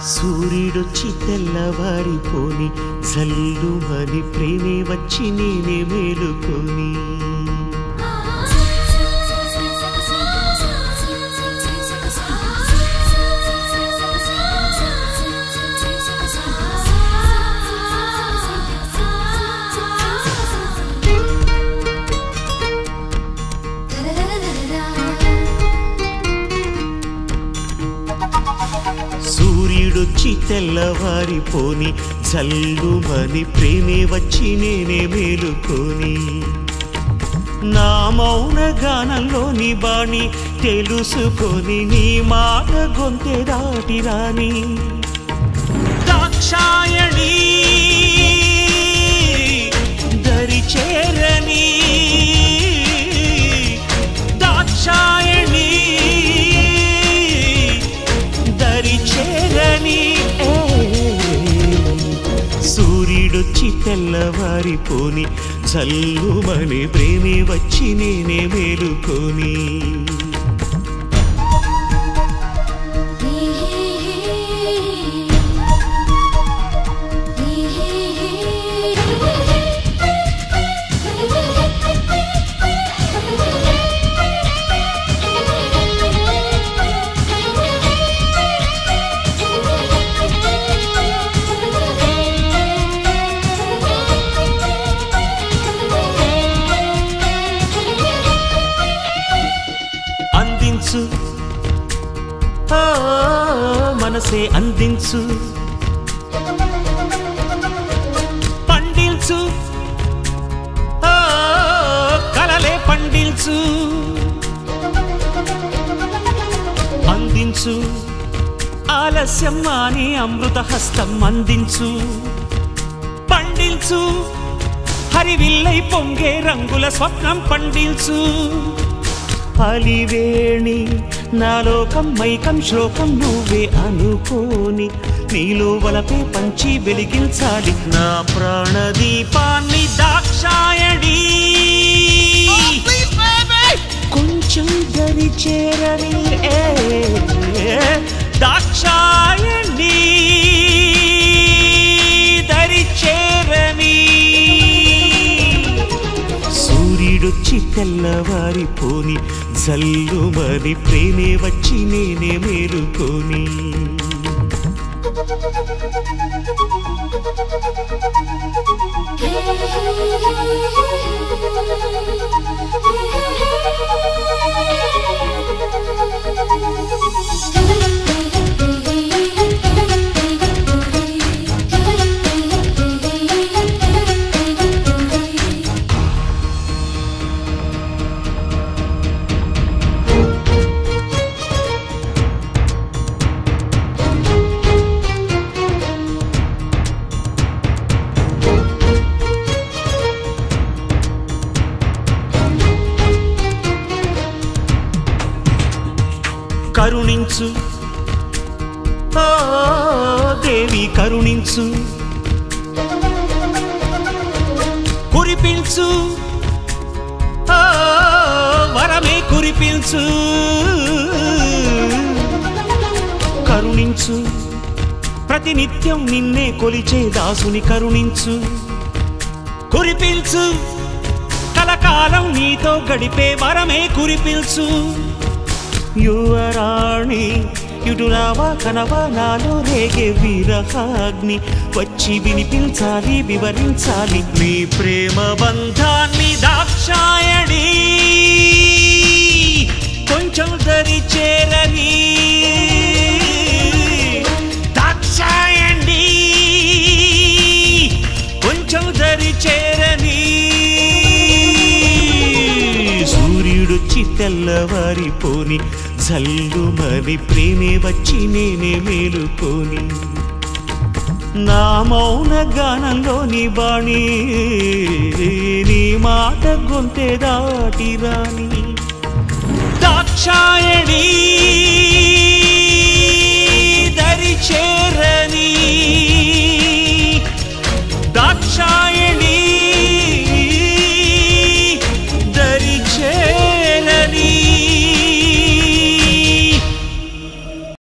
సూర్యుడొచ్చి తెల్లవారిపోని జల్లుమని ప్రేమే వచ్చి నేనే మేలుకొని సూర్యుడొచ్చి తెల్లవారిపోని జల్లుమని ప్రేమే వచ్చి నేనే మేలుకొని నా మౌన గానంలోని బాణి తెలుసుకొని నీ మాట గొంతె దాటి రాని దాక్షాయణి దరి చేరని దాక్షాయణి దరి చేరని ఏ సూర్యుడొచ్చి తెల్లవారిపోని చల్లుమని ప్రేమే వచ్చి నేనే మేలుకొని అందించు ఓ మనసే అందించు పండిల్చు ఓ కలలే పండిల్చు అందించు ఆలస్యం అని అమృత హస్తం అందించు పండిల్చు హరివిల్లై పొంగే రంగుల స్వప్నం పండిల్చు అలివేణి నా లోకం మైకం శ్లోకం నువ్వే అనుకోని నీలో వలపే పంచి వెలిగించాలి నా ప్రాణదీపాన్ని దాక్షాయణి కొంచెం దరి చేరని ఏ, దాక్షాయణి దరి చేరని సూర్యుడొచ్చి తెల్లవారిపోని జల్లుమని ప్రేమే వచ్చి నేనే మేలుకొని కరుణించు ఓ దేవి కరుణించు కురిపించు ఓ వరమే కురిపించు కరుణించు ప్రతినిత్యం నిన్నే కొలిచే దాసుని కరుణించు కురిపించు కలకాలం నీతో గడిపే వరమే కురిపించు యువరాణి ఇటురావా కనవా నాలో రేగే విరహాగ్ని వచ్చి వినిపించాలి వివరించాలి నీ ప్రేమ బంధాన్ని దాక్షాయణి కొంచెం దరి చేరని దాక్షాయణి కొంచెం దరి చేరని సూర్యుడొచ్చి తెల్లవారిపోని జల్లుమని ప్రేమే వచ్చి నేనే మేలుకొని నా మౌన గానంలోని బాణి నీ మాట గొంతె దాటి రాని దాక్షాయణి